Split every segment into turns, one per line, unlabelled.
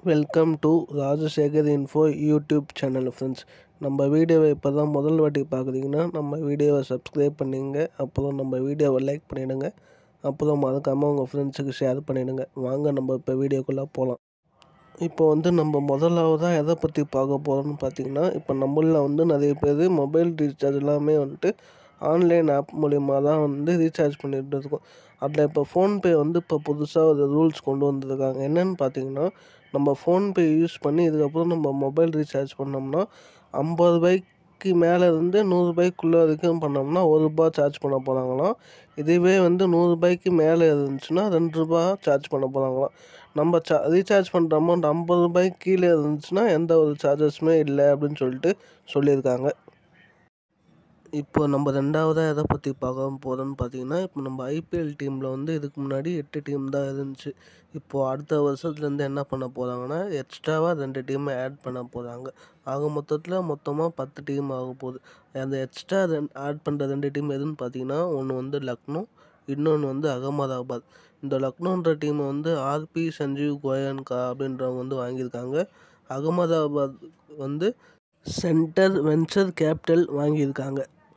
welcome to Rajasekar info YouTube channel friends நம்ம வீடியோவை இப்போ தான் முதல் வாட்டி பார்க்குறீங்கன்னா நம்ம வீடியோவை சப்ஸ்கிரைப் பண்ணிடுங்க அப்புறம் நம்ம வீடியோவை லைக் பண்ணிவிடுங்க அப்புறம் மறக்காமல் உங்கள் ஃப்ரெண்ட்ஸுக்கு ஷேர் பண்ணிவிடுங்க வாங்க நம்ம இப்போ வீடியோக்குள்ளே போகலாம் இப்போ வந்து நம்ம முதலாவதாக எதை பற்றி பார்க்க போகிறோம்னு பார்த்தீங்கன்னா இப்போ நம்மளில் வந்து நிறைய பேர் மொபைல் ரீசார்ஜ் எல்லாமே வந்துட்டு ஆன்லைன் ஆப் மூலிமா தான் வந்து ரீசார்ஜ் பண்ணிட்டு இருக்கோம் அதில் இப்போ ஃபோன்பே வந்து இப்போ புதுசாக ஒரு ரூல்ஸ் கொண்டு வந்திருக்காங்க என்னென்னு பார்த்தீங்கன்னா நம்ம ஃபோன்பே யூஸ் பண்ணி இதுக்கப்புறம் நம்ம மொபைல் ரீசார்ஜ் பண்ணோம்னா ஐம்பது ரூபாய்க்கு மேலே இருந்து நூறுரூபாய்க்குள்ளே வரைக்கும் பண்ணோம்னா ஒரு ரூபா சார்ஜ் பண்ண போகிறாங்களாம் இதுவே வந்து நூறுரூபாய்க்கு மேலே இருந்துச்சுன்னா ரெண்டு ரூபா சார்ஜ் பண்ண போகிறாங்களாம் நம்ம சா ரீசார்ஜ் பண்ணுற அமௌண்ட் ஐம்பது ரூபாய்க்கு கீழே இருந்துச்சுன்னா எந்த ஒரு சார்ஜஸுமே இல்லை அப்படின்னு சொல்லிட்டு சொல்லியிருக்காங்க இப்போ நம்ம ரெண்டாவதாக எதை பற்றி பார்க்க போகிறோம்னு பார்த்தீங்கன்னா இப்போ நம்ம ஐபிஎல் டீமில் வந்து இதுக்கு முன்னாடி எட்டு டீம் தான் இருந்துச்சு இப்போது அடுத்த வருஷத்துலேருந்து என்ன பண்ண போகிறாங்கன்னா எக்ஸ்ட்ராவாக ரெண்டு டீமை ஆட் பண்ண போகிறாங்க ஆக மொத்தத்தில் மொத்தமாக பத்து டீம் ஆக போகுது அந்த எக்ஸ்ட்ரா ரெண் ஆட் பண்ணுற ரெண்டு டீம் எதுன்னு பார்த்தீங்கன்னா ஒன்று வந்து லக்னோ இன்னொன்று வந்து அகமதாபாத் இந்த லக்னோன்ற டீமை வந்து ஆர்பி சஞ்சீவ் கோயன்கா அப்படின்றவங்க வந்து வாங்கியிருக்காங்க அகமதாபாத் வந்து சென்டர் வென்ச்சர் கேபிட்டல் வாங்கியிருக்காங்க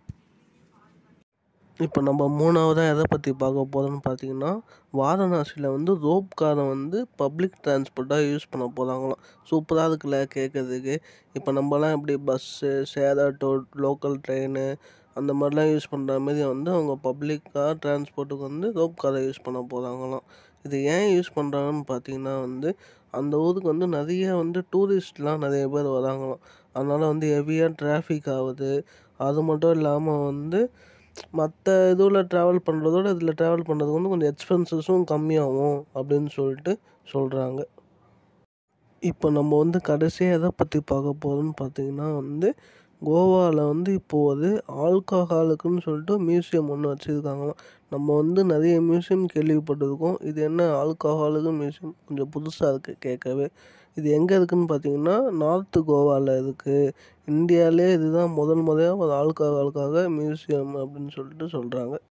இப்போ நம்ம மூணாவதாக எதை பற்றி பார்க்க போகிறோம்னு பார்த்தீங்கன்னா வாரணாசியில் வந்து ரோப் காரை வந்து பப்ளிக் டிரான்ஸ்போர்ட்டாக யூஸ் பண்ண போகிறாங்களாம் சூப்பராக இருக்குல்ல கேட்குறதுக்கு இப்போ நம்மலாம் எப்படி bus share auto local train அந்த மாதிரிலாம் யூஸ் பண்ணுற மாரி வந்து அவங்க பப்ளிக்காக டிரான்ஸ்போர்ட்டுக்கு வந்து ரோப் காரை யூஸ் பண்ண போகிறாங்களாம் இது ஏன் யூஸ் பண்ணுறாங்கன்னு பார்த்தீங்கன்னா வந்து அந்த ஊருக்கு வந்து நிறைய வந்து டூரிஸ்ட்லாம் நிறைய பேர் வராங்களாம் அதனால் வந்து ஹெவியாக டிராஃபிக் ஆகுது அது மட்டும் இல்லாமல் வந்து மற்ற இதுவில் ட்ராவல் பண்ணுறதோட இதில் ட்ராவல் பண்ணுறதுக்கு வந்து கொஞ்சம் எக்ஸ்பென்சஸும் கம்மியாகும் அப்படின்னு சொல்லிட்டு சொல்கிறாங்க இப்போ நம்ம வந்து கடைசியாக எதை பற்றி பார்க்க போகிறோம்னு பார்த்தீங்கன்னா வந்து கோவாவில் வந்து இப்போது ஆல்கஹாலுக்குன்னு சொல்லிட்டு மியூசியம் ஒன்று வச்சுருக்காங்களாம் நம்ம வந்து நிறைய மியூசியம் கேள்விப்பட்டிருக்கோம் இது என்ன ஆல்கஹாலுக்கு மியூசியம் கொஞ்சம் புதுசாக இருக்குது கேட்கவே இது எங்கே இருக்குதுன்னு பார்த்தீங்கன்னா நார்த்து கோவாவில் இருக்குது இந்தியாவிலே இதுதான் முதல் முறையாக ஒரு ஆல்கஹாலுக்காக மியூசியம் அப்படின்னு சொல்லிட்டு சொல்கிறாங்க